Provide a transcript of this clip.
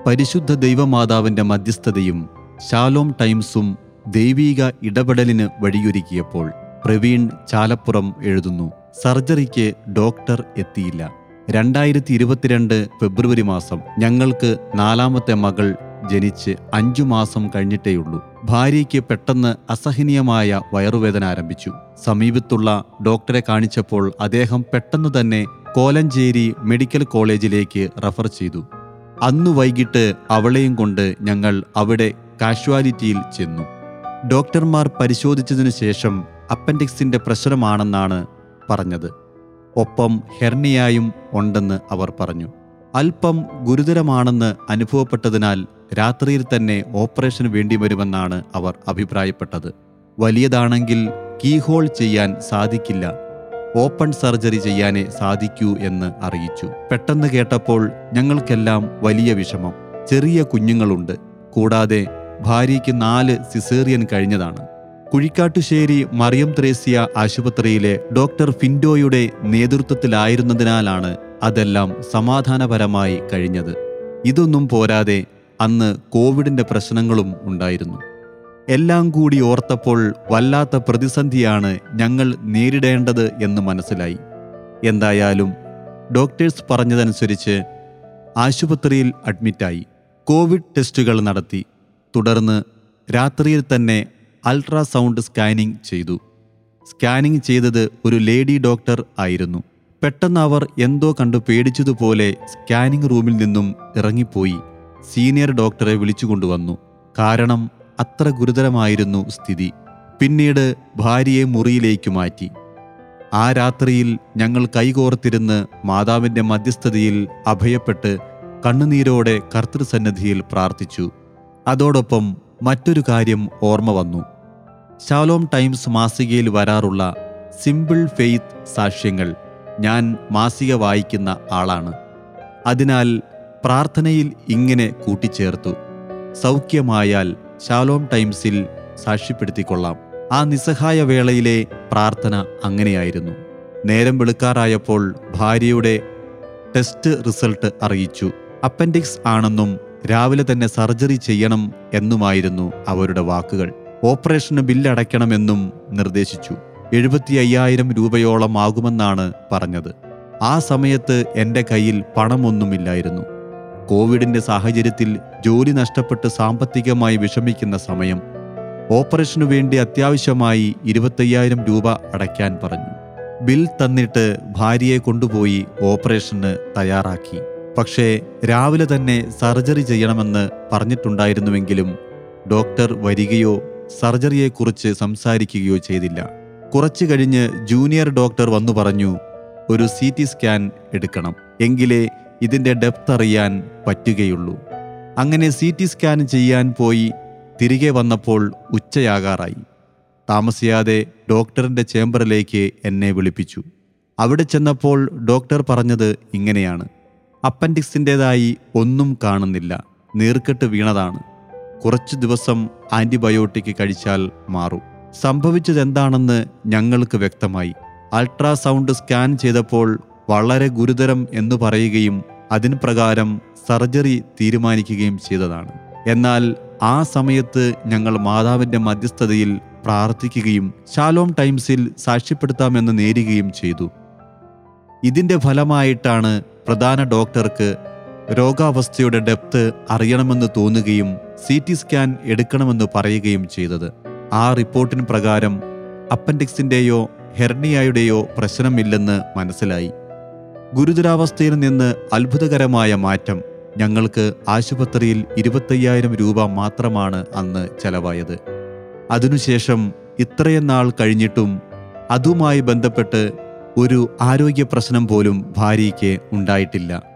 പരിശുദ്ധ ദൈവമാതാവിന്റെ മധ്യസ്ഥതയും ശാലോം ടൈംസും ദൈവീക ഇടപെടലിന് വഴിയൊരുക്കിയപ്പോൾ പ്രവീൺ ചാലപ്പുറം എഴുതുന്നു സർജറിക്ക് ഡോക്ടർ എത്തിയില്ല രണ്ടായിരത്തി ഇരുപത്തിരണ്ട് ഫെബ്രുവരി മാസം ഞങ്ങൾക്ക് നാലാമത്തെ മകൾ ജനിച്ച് അഞ്ചു മാസം കഴിഞ്ഞിട്ടേയുള്ളൂ ഭാര്യയ്ക്ക് പെട്ടെന്ന് അസഹനീയമായ വയറുവേദന ആരംഭിച്ചു സമീപത്തുള്ള ഡോക്ടറെ കാണിച്ചപ്പോൾ അദ്ദേഹം പെട്ടെന്ന് തന്നെ കോലഞ്ചേരി മെഡിക്കൽ കോളേജിലേക്ക് റഫർ ചെയ്തു അന്നു വൈകിട്ട് അവളെയും കൊണ്ട് ഞങ്ങൾ അവിടെ കാഷ്വാലിറ്റിയിൽ ചെന്നു ഡോക്ടർമാർ പരിശോധിച്ചതിനു ശേഷം അപ്പൻഡിക്സിന്റെ പ്രശ്നമാണെന്നാണ് പറഞ്ഞത് ഒപ്പം ഹെർണിയായും ഉണ്ടെന്ന് അവർ പറഞ്ഞു അല്പം ഗുരുതരമാണെന്ന് അനുഭവപ്പെട്ടതിനാൽ രാത്രിയിൽ തന്നെ ഓപ്പറേഷൻ വേണ്ടിവരുമെന്നാണ് അവർ അഭിപ്രായപ്പെട്ടത് വലിയതാണെങ്കിൽ കീഹോൾ ചെയ്യാൻ സാധിക്കില്ല ഓപ്പൺ സർജറി ചെയ്യാനേ സാധിക്കൂ എന്ന് അറിയിച്ചു പെട്ടെന്ന് കേട്ടപ്പോൾ ഞങ്ങൾക്കെല്ലാം വലിയ വിഷമം ചെറിയ കുഞ്ഞുങ്ങളുണ്ട് കൂടാതെ ഭാര്യയ്ക്ക് നാല് സിസേറിയൻ കഴിഞ്ഞതാണ് കുഴിക്കാട്ടുശ്ശേരി മറിയം ത്രേസ്യ ആശുപത്രിയിലെ ഡോക്ടർ ഫിൻഡോയുടെ നേതൃത്വത്തിലായിരുന്നതിനാലാണ് അതെല്ലാം സമാധാനപരമായി കഴിഞ്ഞത് ഇതൊന്നും പോരാതെ അന്ന് കോവിഡിന്റെ പ്രശ്നങ്ങളും ഉണ്ടായിരുന്നു എല്ലാം കൂടി ഓർത്തപ്പോൾ വല്ലാത്ത പ്രതിസന്ധിയാണ് ഞങ്ങൾ നേരിടേണ്ടത് എന്ന് മനസ്സിലായി എന്തായാലും ഡോക്ടേഴ്സ് പറഞ്ഞതനുസരിച്ച് ആശുപത്രിയിൽ അഡ്മിറ്റായി കോവിഡ് ടെസ്റ്റുകൾ നടത്തി തുടർന്ന് രാത്രിയിൽ തന്നെ അൾട്രാസൗണ്ട് സ്കാനിംഗ് ചെയ്തു സ്കാനിംഗ് ചെയ്തത് ഒരു ലേഡി ഡോക്ടർ ആയിരുന്നു പെട്ടെന്ന് അവർ എന്തോ കണ്ടു പേടിച്ചതുപോലെ സ്കാനിംഗ് റൂമിൽ നിന്നും ഇറങ്ങിപ്പോയി സീനിയർ ഡോക്ടറെ വിളിച്ചുകൊണ്ടുവന്നു കാരണം അത്ര ഗുരുതരമായിരുന്നു സ്ഥിതി പിന്നീട് ഭാര്യയെ മുറിയിലേക്ക് മാറ്റി ആ രാത്രിയിൽ ഞങ്ങൾ കൈകോർത്തിരുന്ന് മാതാവിന്റെ മധ്യസ്ഥതയിൽ അഭയപ്പെട്ട് കണ്ണുനീരോടെ കർത്തൃസന്നിധിയിൽ പ്രാർത്ഥിച്ചു അതോടൊപ്പം മറ്റൊരു കാര്യം ഓർമ്മ വന്നു ഷാലോം ടൈംസ് മാസികയിൽ വരാറുള്ള സിമ്പിൾ ഫെയ്ത്ത് സാക്ഷ്യങ്ങൾ ഞാൻ മാസിക വായിക്കുന്ന ആളാണ് അതിനാൽ പ്രാർത്ഥനയിൽ ഇങ്ങനെ കൂട്ടിച്ചേർത്തു സൗഖ്യമായാൽ ഷാലോം ടൈംസിൽ സാക്ഷ്യപ്പെടുത്തിക്കൊള്ളാം ആ നിസ്സഹായ വേളയിലെ പ്രാർത്ഥന അങ്ങനെയായിരുന്നു നേരം വെളുക്കാറായപ്പോൾ ഭാര്യയുടെ ടെസ്റ്റ് റിസൾട്ട് അറിയിച്ചു അപ്പൻഡിക്സ് ആണെന്നും രാവിലെ തന്നെ സർജറി ചെയ്യണം എന്നുമായിരുന്നു അവരുടെ വാക്കുകൾ ഓപ്പറേഷന് ബില്ലടയ്ക്കണമെന്നും നിർദ്ദേശിച്ചു എഴുപത്തി അയ്യായിരം രൂപയോളം ആകുമെന്നാണ് പറഞ്ഞത് ആ സമയത്ത് എൻ്റെ കയ്യിൽ പണമൊന്നുമില്ലായിരുന്നു കോവിഡിന്റെ സാഹചര്യത്തിൽ ജോലി നഷ്ടപ്പെട്ട് സാമ്പത്തികമായി വിഷമിക്കുന്ന സമയം ഓപ്പറേഷനു വേണ്ടി അത്യാവശ്യമായി ഇരുപത്തയ്യായിരം രൂപ അടയ്ക്കാൻ പറഞ്ഞു ബിൽ തന്നിട്ട് ഭാര്യയെ കൊണ്ടുപോയി ഓപ്പറേഷന് തയ്യാറാക്കി പക്ഷേ രാവിലെ തന്നെ സർജറി ചെയ്യണമെന്ന് പറഞ്ഞിട്ടുണ്ടായിരുന്നുവെങ്കിലും ഡോക്ടർ വരികയോ സർജറിയെക്കുറിച്ച് സംസാരിക്കുകയോ ചെയ്തില്ല കുറച്ചു കഴിഞ്ഞ് ജൂനിയർ ഡോക്ടർ വന്നു പറഞ്ഞു ഒരു സി ടി സ്കാൻ എടുക്കണം എങ്കിലേ ഇതിന്റെ ഡെപ്ത് അറിയാൻ പറ്റുകയുള്ളൂ അങ്ങനെ സി ടി സ്കാൻ ചെയ്യാൻ പോയി തിരികെ വന്നപ്പോൾ ഉച്ചയാകാറായി താമസിയാതെ ഡോക്ടറിന്റെ ചേംബറിലേക്ക് എന്നെ വിളിപ്പിച്ചു അവിടെ ചെന്നപ്പോൾ ഡോക്ടർ പറഞ്ഞത് ഇങ്ങനെയാണ് അപ്പൻഡിക്സിൻ്റെതായി ഒന്നും കാണുന്നില്ല നീർക്കെട്ട് വീണതാണ് കുറച്ചു ദിവസം ആന്റിബയോട്ടിക് കഴിച്ചാൽ മാറും സംഭവിച്ചതെന്താണെന്ന് ഞങ്ങൾക്ക് വ്യക്തമായി അൾട്രാസൗണ്ട് സ്കാൻ ചെയ്തപ്പോൾ വളരെ ഗുരുതരം എന്ന് പറയുകയും അതിന് പ്രകാരം സർജറി തീരുമാനിക്കുകയും ചെയ്തതാണ് എന്നാൽ ആ സമയത്ത് ഞങ്ങൾ മാതാവിന്റെ മധ്യസ്ഥതയിൽ പ്രാർത്ഥിക്കുകയും ഷാലോം ടൈംസിൽ സാക്ഷ്യപ്പെടുത്താമെന്ന് നേരുകയും ചെയ്തു ഇതിന്റെ ഫലമായിട്ടാണ് പ്രധാന ഡോക്ടർക്ക് രോഗാവസ്ഥയുടെ ഡെപ്ത് അറിയണമെന്ന് തോന്നുകയും സി ടി സ്കാൻ എടുക്കണമെന്ന് പറയുകയും ചെയ്തത് ആ റിപ്പോർട്ടിന് പ്രകാരം അപ്പൻഡിക്സിന്റെയോ ഹെർണിയായുടെയോ പ്രശ്നമില്ലെന്ന് മനസ്സിലായി ഗുരുതരാവസ്ഥയിൽ നിന്ന് അത്ഭുതകരമായ മാറ്റം ഞങ്ങൾക്ക് ആശുപത്രിയിൽ ഇരുപത്തയ്യായിരം രൂപ മാത്രമാണ് അന്ന് ചെലവായത് അതിനുശേഷം ഇത്രയും നാൾ കഴിഞ്ഞിട്ടും അതുമായി ബന്ധപ്പെട്ട് ഒരു ആരോഗ്യ പ്രശ്നം പോലും ഭാര്യയ്ക്ക് ഉണ്ടായിട്ടില്ല